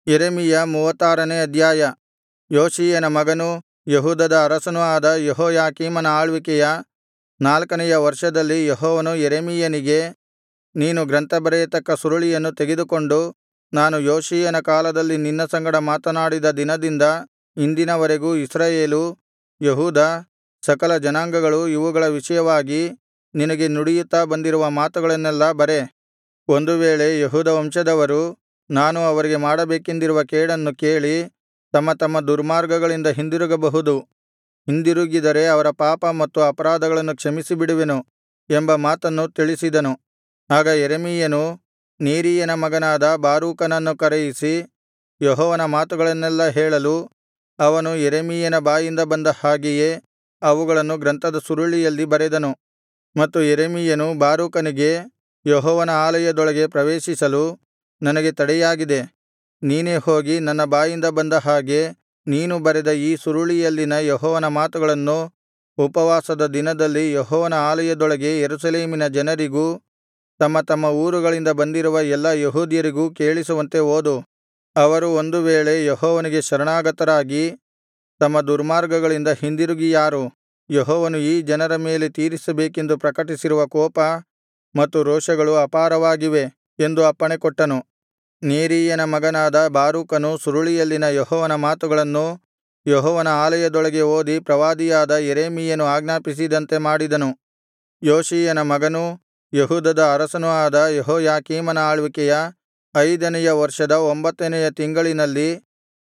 ಯೆರೆಮೀಯ ಮೂವತ್ತಾರನೇ ಅಧ್ಯಾಯ ಯೋಷೀಯನ ಮಗನೂ ಯೆಹೂದದ ಅರಸನೂ ಆದ ಯೆಹೋಯಾಕೀಮನ ಆಳ್ವಿಕೆಯ ನಾಲ್ಕನೆಯ ವರ್ಷದಲ್ಲಿ ಯೆಹೋವನು ಯೆರೆಮೀಯನಿಗೆ ನೀನು ಗ್ರಂಥ ಬರೆಯತಕ್ಕ ಸುರುಳಿಯನ್ನು ತೆಗೆದುಕೊಂಡು ನಾನು ಯೋಷೀಯನ ಕಾಲದಲ್ಲಿ ನಿನ್ನ ಸಂಗಡ ಮಾತನಾಡಿದ ದಿನದಿಂದ ಇಂದಿನವರೆಗೂ ಇಸ್ರಾಯೇಲು ಯೆಹೂದ ಸಕಲ ಜನಾಂಗಗಳು ಇವುಗಳ ವಿಷಯವಾಗಿ ನಿನಗೆ ನುಡಿಯುತ್ತಾ ಬಂದಿರುವ ಮಾತುಗಳನ್ನೆಲ್ಲಾ ಬರೆ ಒಂದು ವೇಳೆ ಯೆಹೂದ ವಂಶದವರು ನಾನು ಅವರಿಗೆ ಮಾಡಬೇಕೆಂದಿರುವ ಕೇಡನ್ನು ಕೇಳಿ ತಮ್ಮ ತಮ್ಮ ದುರ್ಮಾರ್ಗಗಳಿಂದ ಹಿಂದಿರುಗಬಹುದು ಹಿಂದಿರುಗಿದರೆ ಅವರ ಪಾಪ ಮತ್ತು ಅಪರಾಧಗಳನ್ನು ಕ್ಷಮಿಸಿಬಿಡುವೆನು ಎಂಬ ಮಾತನ್ನು ತಿಳಿಸಿದನು ಆಗ ಯೆರೆಮೀಯನು ನೇರೀಯನ ಮಗನಾದ ಬಾರೂಕನನ್ನು ಕರೆಯಿಸಿ ಯೆಹೋವನ ಮಾತುಗಳನ್ನೆಲ್ಲಾ ಹೇಳಲು ಅವನು ಯೆರೆಮೀಯನ ಬಾಯಿಂದ ಬಂದ ಹಾಗೆಯೇ ಅವುಗಳನ್ನು ಗ್ರಂಥದ ಸುರುಳಿಯಲ್ಲಿ ಬರೆದನು ಮತ್ತು ಯೆರೆಮೀಯನು ಬಾರೂಕನಿಗೆ ಯೆಹೋವನ ಆಲಯದೊಳಗೆ ಪ್ರವೇಶಿಸಲು ನನಗೆ ತಡೆಯಾಗಿದೆ ನೀನೇ ಹೋಗಿ ನನ್ನ ಬಾಯಿಂದ ಬಂದ ಹಾಗೆ ನೀನು ಬರೆದ ಈ ಸುರುಳಿಯಲ್ಲಿನ ಯೆಹೋವನ ಮಾತುಗಳನ್ನು ಉಪವಾಸದ ದಿನದಲ್ಲಿ ಯೆಹೋವನ ಆಲಯದೊಳಗೆ ಯೆರೂಸಲೇಮಿನ ಜನರಿಗೂ ತಮ್ಮ ತಮ್ಮ ಊರುಗಳಿಂದ ಬಂದಿರುವ ಎಲ್ಲಾ ಯೆಹೂದ್ಯರಿಗೂ ಕೇಳಿಸುವಂತೆ ಓದು ಅವರು ಒಂದು ವೇಳೆ ಯೆಹೋವನಿಗೆ ಶರಣಾಗತರಾಗಿ ತಮ್ಮ ದುರ್ಮಾರ್ಗಗಳಿಂದ ಹಿಂದಿರುಗಿಯಾರು ಯೆಹೋವನು ಈ ಜನರ ಮೇಲೆ ತೀರಿಸಬೇಕೆಂದು ಪ್ರಕಟಿಸಿರುವ ಕೋಪ ಮತ್ತು ರೋಷಗಳು ಅಪಾರವಾಗಿವೆ ಎಂದು ಅಪ್ಪಣೆಕೊಟ್ಟನು ನೇರೀಯನ ಮಗನಾದ ಬಾರೂಕನು ಸುರುಳಿಯಲ್ಲಿನ ಯೆಹೋವನ ಮಾತುಗಳನ್ನು ಯೆಹೋವನ ಆಲಯದೊಳಗೆ ಓದಿ ಪ್ರವಾದಿಯಾದ ಯೆರೆಮೀಯನು ಆಜ್ಞಾಪಿಸಿದಂತೆ ಮಾಡಿದನು ಯೋಷೀಯನ ಮಗನೂ ಯೆಹೂದದ ಅರಸನೂ ಆದ ಯೆಹೋಯಾಕೀಮನ ಆಳ್ವಿಕೆಯ ಐದನೆಯ ವರ್ಷದ ಒಂಬತ್ತನೆಯ ತಿಂಗಳಿನಲ್ಲಿ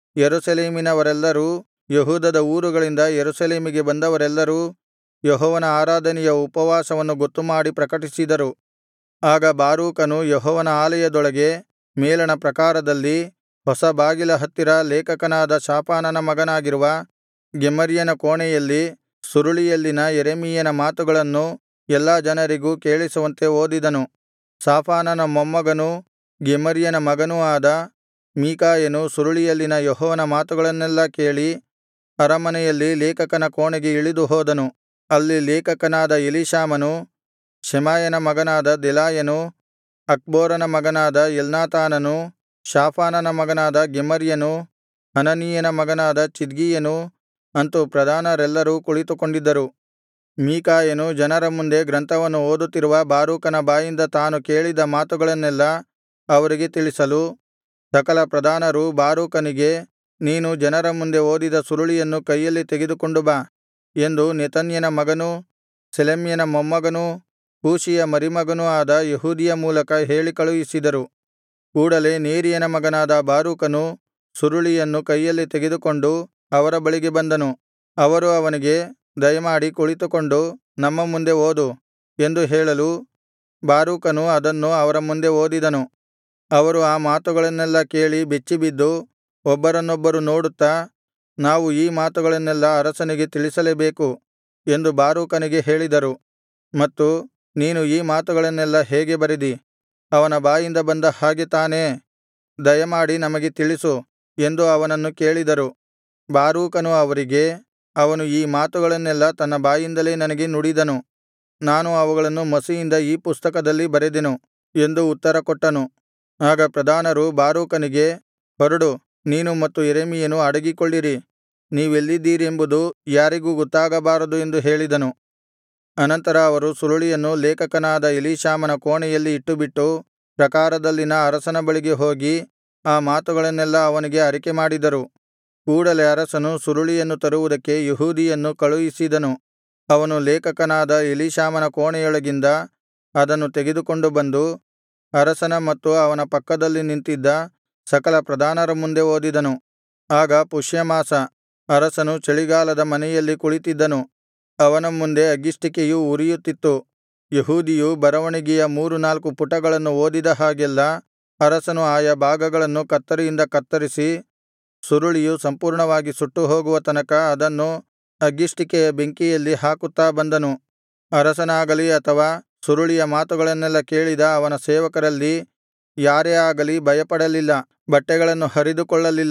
ಯೆರೂಸಲೇಮಿನವರೆಲ್ಲರೂ ಯೆಹೂದದ ಊರುಗಳಿಂದ ಯೆರೂಸಲೇಮಿಗೆ ಬಂದವರೆಲ್ಲರೂ ಯೆಹೋವನ ಆರಾಧನೆಯ ಉಪವಾಸವನ್ನು ಗೊತ್ತುಮಾಡಿ ಪ್ರಕಟಿಸಿದರು ಆಗ ಬಾರೂಕನು ಯೆಹೋವನ ಆಲಯದೊಳಗೆ ಮೇಲಣ ಪ್ರಾಕಾರದಲ್ಲಿ ಹೊಸ ಬಾಗಿಲ ಹತ್ತಿರ ಲೇಖಕನಾದ ಶಾಫಾನನ ಮಗನಾಗಿರುವ ಗೆಮರ್ಯನ ಕೋಣೆಯಲ್ಲಿ ಸುರುಳಿಯಲ್ಲಿನ ಯೆರೆಮೀಯನ ಮಾತುಗಳನ್ನು ಎಲ್ಲಾ ಜನರಿಗೂ ಕೇಳಿಸುವಂತೆ ಓದಿದನು ಶಾಫಾನನ ಮೊಮ್ಮಗನೂ ಗೆಮರ್ಯನ ಮಗನೂ ಆದ ಮೀಕಾಯನು ಸುರುಳಿಯಲ್ಲಿನ ಯೆಹೋವನ ಮಾತುಗಳನ್ನೆಲ್ಲಾ ಕೇಳಿ ಅರಮನೆಯಲ್ಲಿ ಲೇಖಕನ ಕೋಣೆಗೆ ಇಳಿದು ಹೋದನು ಅಲ್ಲಿ ಲೇಖಕನಾದ ಎಲೀಷಾಮನು ಶೆಮಾಯನ ಮಗನಾದ ದೆಲಾಯನು ಅಕ್ಬೋರನ ಮಗನಾದ ಎಲ್ನಾತಾನನು ಶಾಫಾನನ ಮಗನಾದ ಗೆಮರ್ಯನು ಹನನೀಯನ ಮಗನಾದ ಚಿದ್ಕೀಯನು ಅಂತು ಪ್ರಧಾನರೆಲ್ಲರೂ ಕುಳಿತುಕೊಂಡಿದ್ದರು ಮೀಕಾಯನು ಜನರ ಮುಂದೆ ಗ್ರಂಥವನ್ನು ಓದುತ್ತಿರುವ ಬಾರೂಕನ ಬಾಯಿಂದ ತಾನು ಕೇಳಿದ ಮಾತುಗಳನ್ನೆಲ್ಲಾ ಅವರಿಗೆ ತಿಳಿಸಲು ಸಕಲ ಪ್ರಧಾನರು ಬಾರೂಕನಿಗೆ ನೀನು ಜನರ ಮುಂದೆ ಓದಿದ ಸುರುಳಿಯನ್ನು ಕೈಯಲ್ಲಿ ತೆಗೆದುಕೊಂಡು ಬಾ ಎಂದು ನೆತನ್ಯನ ಮಗನೂ ಶೆಲೆಮ್ಯನ ಮೊಮ್ಮಗನೂ ಕೂಷಿಯ ಮರಿಮಗನೂ ಆದ ಯೆಹೂದಿಯ ಮೂಲಕ ಹೇಳಿ ಕಳುಹಿಸಿದರು ಕೂಡಲೆ ನೇರೀಯನ ಮಗನಾದ ಬಾರೂಕನು ಸುರುಳಿಯನ್ನು ಕೈಯಲ್ಲಿ ತೆಗೆದುಕೊಂಡು ಅವರ ಬಳಿಗೆ ಬಂದನು ಅವರು ಅವನಿಗೆ ದಯಮಾಡಿ ಕುಳಿತುಕೊಂಡು ನಮ್ಮ ಮುಂದೆ ಓದು ಎಂದು ಹೇಳಲು ಬಾರೂಕನು ಅದನ್ನು ಅವರ ಮುಂದೆ ಓದಿದನು ಅವರು ಆ ಮಾತುಗಳನ್ನೆಲ್ಲಾ ಕೇಳಿ ಬೆಚ್ಚಿಬಿದ್ದು ಒಬ್ಬರನ್ನೊಬ್ಬರು ನೋಡುತ್ತಾ ನಾವು ಈ ಮಾತುಗಳನ್ನೆಲ್ಲಾ ಅರಸನಿಗೆ ತಿಳಿಸಲೇಬೇಕು ಎಂದು ಬಾರೂಕನಿಗೆ ಹೇಳಿದರು ಮತ್ತು ನೀನು ಈ ಮಾತುಗಳನ್ನೆಲ್ಲಾ ಹೇಗೆ ಬರೆದಿ ಅವನ ಬಾಯಿಂದ ಬಂದ ಹಾಗೆ ತಾನೇ ದಯಮಾಡಿ ನಮಗೆ ತಿಳಿಸು ಎಂದು ಅವನನ್ನು ಕೇಳಿದರು ಬಾರೂಕನು ಅವರಿಗೆ ಅವನು ಈ ಮಾತುಗಳನ್ನೆಲ್ಲಾ ತನ್ನ ಬಾಯಿಂದಲೇ ನನಗೆ ನುಡಿದನು ನಾನು ಅವುಗಳನ್ನು ಮಸಿಯಿಂದ ಈ ಪುಸ್ತಕದಲ್ಲಿ ಬರೆದೆನು ಎಂದು ಉತ್ತರಕೊಟ್ಟನು ಆಗ ಪ್ರಧಾನರು ಬಾರೂಕನಿಗೆ ಹೊರಡು ನೀನು ಮತ್ತು ಯೆರೆಮೀಯನು ಅಡಗಿಕೊಳ್ಳಿರಿ ನೀವೆಲ್ಲಿದ್ದೀರೆಂಬುದು ಯಾರಿಗೂ ಗೊತ್ತಾಗಬಾರದು ಎಂದು ಹೇಳಿದನು ಅನಂತರ ಅವರು ಸುರುಳಿಯನ್ನು ಲೇಖಕನಾದ ಎಲೀಷಾಮನ ಕೋಣೆಯಲ್ಲಿ ಇಟ್ಟುಬಿಟ್ಟು ಪ್ರಾಕಾರದಲ್ಲಿನ ಅರಸನ ಬಳಿಗೆ ಹೋಗಿ ಆ ಮಾತುಗಳನ್ನೆಲ್ಲಾ ಅವನಿಗೆ ಅರಿಕೆಮಾಡಿದರು ಕೂಡಲೆ ಅರಸನು ಸುರುಳಿಯನ್ನು ತರುವುದಕ್ಕೆ ಯೆಹೂದಿಯನ್ನು ಕಳುಹಿಸಿದನು ಅವನು ಲೇಖಕನಾದ ಎಲೀಷಾಮನ ಕೋಣೆಯೊಳಗಿಂದ ಅದನ್ನು ತೆಗೆದುಕೊಂಡು ಬಂದು ಅರಸನ ಮತ್ತು ಅವನ ಪಕ್ಕದಲ್ಲಿ ನಿಂತಿದ್ದ ಸಕಲ ಪ್ರಧಾನರ ಮುಂದೆ ಓದಿದನು ಆಗ ಪುಷ್ಯಮಾಸ ಅರಸನು ಚಳಿಗಾಲದ ಮನೆಯಲ್ಲಿ ಕುಳಿತಿದ್ದನು ಅವನ ಮುಂದೆ ಅಗ್ಗಿಷ್ಟಿಕೆಯು ಉರಿಯುತ್ತಿತ್ತು ಯೆಹೂದಿಯು ಬರವಣಿಗೆಯ ಮೂರು ನಾಲ್ಕು ಪುಟಗಳನ್ನು ಓದಿದ ಹಾಗೆಲ್ಲಾ ಅರಸನು ಆಯಾ ಭಾಗಗಳನ್ನು ಕತ್ತರಿಯಿಂದ ಕತ್ತರಿಸಿ ಸುರುಳಿಯು ಸಂಪೂರ್ಣವಾಗಿ ಸುಟ್ಟು ಹೋಗುವ ತನಕ ಅದನ್ನು ಅಗ್ಗಿಷ್ಟಿಕೆಯ ಬೆಂಕಿಯಲ್ಲಿ ಹಾಕುತ್ತಾ ಬಂದನು ಅರಸನಾಗಲಿ ಅಥವಾ ಸುರುಳಿಯ ಮಾತುಗಳನ್ನೆಲ್ಲಾ ಕೇಳಿದ ಅವನ ಸೇವಕರಲ್ಲಿ ಯಾರೇ ಆಗಲಿ ಭಯಪಡಲಿಲ್ಲ ಬಟ್ಟೆಗಳನ್ನು ಹರಿದುಕೊಳ್ಳಲಿಲ್ಲ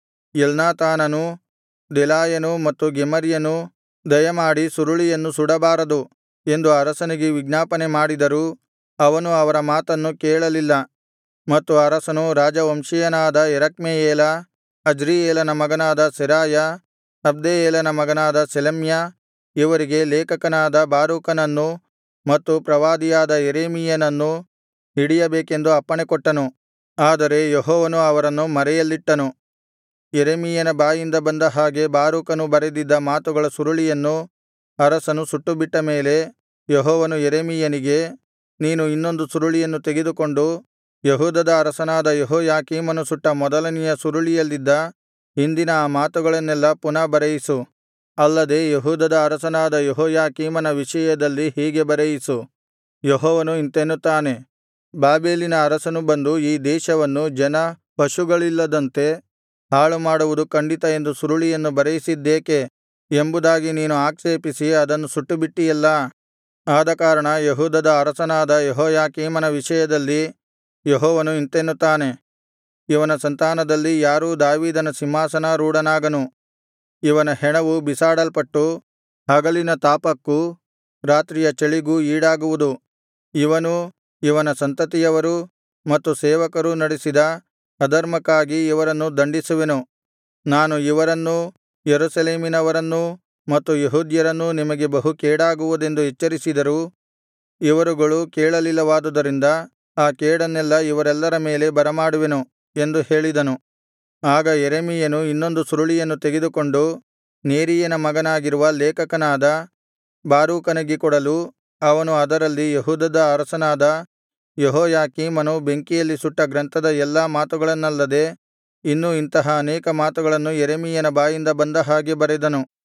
ಎಲ್ನಾತಾನನೂ ದೆಲಾಯನೂ ಮತ್ತು ಗೆಮರ್ಯನೂ ದಯಮಾಡಿ ಸುರುಳಿಯನ್ನು ಸುಡಬಾರದು ಎಂದು ಅರಸನಿಗೆ ವಿಜ್ಞಾಪನೆ ಮಾಡಿದರೂ ಅವನು ಅವರ ಮಾತನ್ನು ಕೇಳಲಿಲ್ಲ ಮತ್ತು ಅರಸನು ರಾಜವಂಶೀಯನಾದ ಎರಖ್ಮೆಯೇಲ ಅಜ್ರೀಯೇಲನ ಮಗನಾದ ಸೆರಾಯ ಅಬ್ದೆಯೇಲನ ಮಗನಾದ ಶೆಲೆಮ್ಯ ಇವರಿಗೆ ಲೇಖಕನಾದ ಬಾರೂಕನನ್ನೂ ಮತ್ತು ಪ್ರವಾದಿಯಾದ ಯೆರೆಮೀಯನನ್ನೂ ಹಿಡಿಯಬೇಕೆಂದು ಅಪ್ಪಣೆಕೊಟ್ಟನು ಆದರೆ ಯೆಹೋವನು ಅವರನ್ನು ಮರೆಯಲ್ಲಿಟ್ಟನು ಯೆರೆಮೀಯನ ಬಾಯಿಂದ ಬಂದ ಹಾಗೆ ಬಾರೂಕನು ಬರೆದಿದ್ದ ಮಾತುಗಳ ಸುರುಳಿಯನ್ನು ಅರಸನು ಸುಟ್ಟುಬಿಟ್ಟ ಮೇಲೆ ಯೆಹೋವನು ಯೆರೆಮೀಯನಿಗೆ ನೀನು ಇನ್ನೊಂದು ಸುರುಳಿಯನ್ನು ತೆಗೆದುಕೊಂಡು ಯೆಹೂದದ ಅರಸನಾದ ಯೆಹೋಯಾಕೀಮನು ಸುಟ್ಟ ಮೊದಲನೆಯ ಸುರುಳಿಯಲ್ಲಿದ್ದ ಹಿಂದಿನ ಆ ಮಾತುಗಳನ್ನೆಲ್ಲಾ ಪುನಃ ಬರೆಯಿಸು ಅಲ್ಲದೆ ಯೆಹೂದದ ಅರಸನಾದ ಯೆಹೋಯಾಕೀಮನ ವಿಷಯದಲ್ಲಿ ಹೀಗೆ ಬರೆಯಿಸು ಯೆಹೋವನು ಇಂತೆನ್ನುತ್ತಾನೆ ಬಾಬೆಲಿನ ಅರಸನು ಬಂದು ಈ ದೇಶವನ್ನು ಜನ ಪಶುಗಳಿಲ್ಲದಂತೆ ಹಾಳುಮಾಡುವುದು ಖಂಡಿತ ಎಂದು ಸುರುಳಿಯನ್ನು ಬರೆಯಿಸಿದ್ದೇಕೆ ಎಂಬುದಾಗಿ ನೀನು ಆಕ್ಷೇಪಿಸಿ ಅದನ್ನು ಸುಟ್ಟುಬಿಟ್ಟಿಯಲ್ಲಾ ಆದಕಾರಣ ಯೆಹೂದದ ಅರಸನಾದ ಯೆಹೋಯಾಕೀಮನ ವಿಷಯದಲ್ಲಿ ಯೆಹೋವನು ಇಂತೆನ್ನುತ್ತಾನೆ ಇವನ ಸಂತಾನದಲ್ಲಿ ಯಾರೂ ದಾವೀದನ ಸಿಂಹಾಸನಾರೂಢನಾಗನು ಇವನ ಹೆಣವು ಬಿಸಾಡಲ್ಪಟ್ಟು ಹಗಲಿನ ತಾಪಕ್ಕೂ ರಾತ್ರಿಯ ಚಳಿಗೂ ಈಡಾಗುವುದು ಇವನೂ ಇವನ ಸಂತತಿಯವರೂ ಮತ್ತು ಸೇವಕರೂ ನಡೆಸಿದ ಅಧರ್ಮಕ್ಕಾಗಿ ಇವರನ್ನು ದಂಡಿಸುವೆನು ನಾನು ಇವರನ್ನೂ ಯೆರೂಸಲೇಮಿನವರನ್ನೂ ಮತ್ತು ಯೆಹೂದ್ಯರನ್ನೂ ನಿಮಗೆ ಬಹು ಕೇಡಾಗುವುದೆಂದು ಎಚ್ಚರಿಸಿದರೂ ಇವರುಗಳು ಕೇಳಲಿಲ್ಲವಾದುದರಿಂದ ಆ ಕೇಡನ್ನೆಲ್ಲಾ ಇವರೆಲ್ಲರ ಮೇಲೆ ಬರಮಾಡುವೆನು ಎಂದು ಹೇಳಿದನು ಆಗ ಯೆರೆಮೀಯನು ಇನ್ನೊಂದು ಸುರುಳಿಯನ್ನು ತೆಗೆದುಕೊಂಡು ನೇರೀಯನ ಮಗನಾಗಿರುವ ಲೇಖಕನಾದ ಬಾರೂಕನಿಗೆ ಕೊಡಲು ಅವನು ಅದರಲ್ಲಿ ಯೆಹೂದದ ಅರಸನಾದ ಯೆಹೋಯಾಕೀಮನು ಬೆಂಕಿಯಲ್ಲಿ ಸುಟ್ಟ ಗ್ರಂಥದ ಎಲ್ಲಾ ಮಾತುಗಳನ್ನಲ್ಲದೆ ಇನ್ನೂ ಇಂತಹ ಅನೇಕ ಮಾತುಗಳನ್ನು ಯೆರೆಮೀಯನ ಬಾಯಿಂದ ಬಂದ ಹಾಗೆ ಬರೆದನು